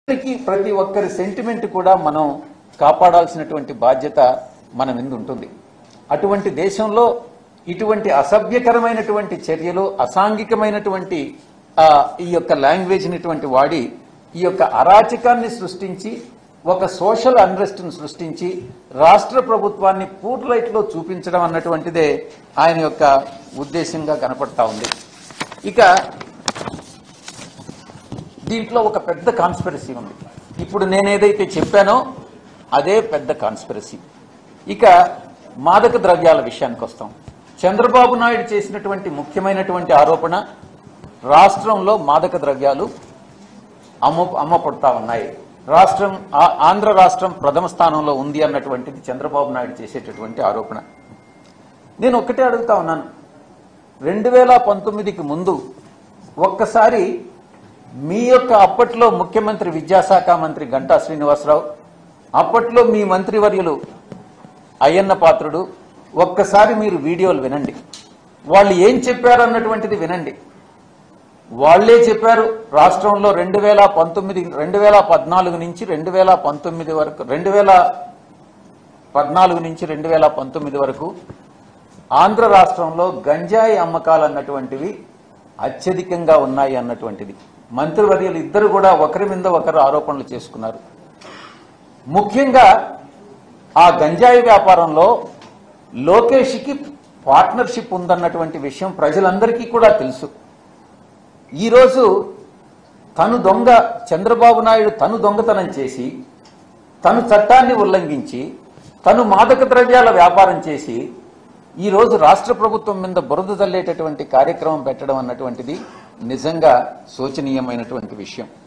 ఒక్కరికి ప్రతి ఒక్కరి సెంటిమెంట్ కూడా మనం కాపాడాల్సినటువంటి బాధ్యత మన మీద ఉంటుంది అటువంటి దేశంలో ఇటువంటి అసభ్యకరమైనటువంటి చర్యలు అసాంఘికమైనటువంటి ఆ, ఈ యొక్క లాంగ్వేజ్ ఇటువంటి వాడి ఈ యొక్క అరాచకాన్ని సృష్టించి ఒక సోషల్ అన్రెస్ట్ సృష్టించి రాష్ట్ర ప్రభుత్వాన్ని పూర్లైట్ లో చూపించడం అన్నటువంటిదే ఆయన యొక్క ఉద్దేశంగా కనపడతా ఉంది ఇక దీంట్లో ఒక పెద్ద కాన్స్పిరసీ ఉంది ఇప్పుడు నేను ఏదైతే చెప్పానో అదే పెద్ద కాన్స్పిరసీ ఇక మాదక ద్రవ్యాల విషయానికి వస్తాం చంద్రబాబు నాయుడు చేసినటువంటి ముఖ్యమైనటువంటి ఆరోపణ రాష్ట్రంలో మాదక ద్రవ్యాలు అమ్మ అమ్మపడతా ఉన్నాయి రాష్ట్రం ఆ- ఆంధ్ర రాష్ట్రం ప్రథమ స్థానంలో ఉంది అన్నటువంటిది చంద్రబాబు నాయుడు చేసేటటువంటి ఆరోపణ నేను ఒక్కటే అడుగుతా ఉన్నాను రెండు వేల పంతొమ్మిదికి ముందు ఒక్కసారి మీ యొక్క అప్పట్లో ముఖ్యమంత్రి విద్యాశాఖ మంత్రి గంటా శ్రీనివాసరావు అప్పట్లో మీ మంత్రివర్యులు అయ్యన్న పాత్రుడు ఒక్కసారి మీరు వీడియోలు వినండి వాళ్ళు ఏం చెప్పారు అన్నటువంటిది వినండి వాళ్లే చెప్పారు రాష్ట్రంలో రెండు వేల పంతొమ్మిది రెండు వేల పద్నాలుగు నుంచి రెండు వేల పంతొమ్మిది వరకు రెండు వేల పద్నాలుగు నుంచి రెండు వేల పంతొమ్మిది వరకు ఆంధ్ర రాష్ట్రంలో గంజాయి అమ్మకాలు అన్నటువంటివి అత్యధికంగా ఉన్నాయి అన్నటువంటిది మంత్రివర్యులు ఇద్దరు కూడా ఒకరి మీద ఒకరు ఆరోపణలు చేసుకున్నారు ముఖ్యంగా ఆ గంజాయి వ్యాపారంలో లోకేష్కి పార్ట్నర్షిప్ ఉందన్నటువంటి విషయం ప్రజలందరికీ కూడా తెలుసు ఈరోజు తను దొంగ చంద్రబాబు నాయుడు తను దొంగతనం చేసి తను చట్టాన్ని ఉల్లంఘించి తను మాదక ద్రవ్యాల వ్యాపారం చేసి ఈ రోజు రాష్ట్ర ప్రభుత్వం మీద బురద జల్లేటటువంటి కార్యక్రమం పెట్టడం అన్నటువంటిది నిజంగా శోచనీయమైనటువంటి విషయం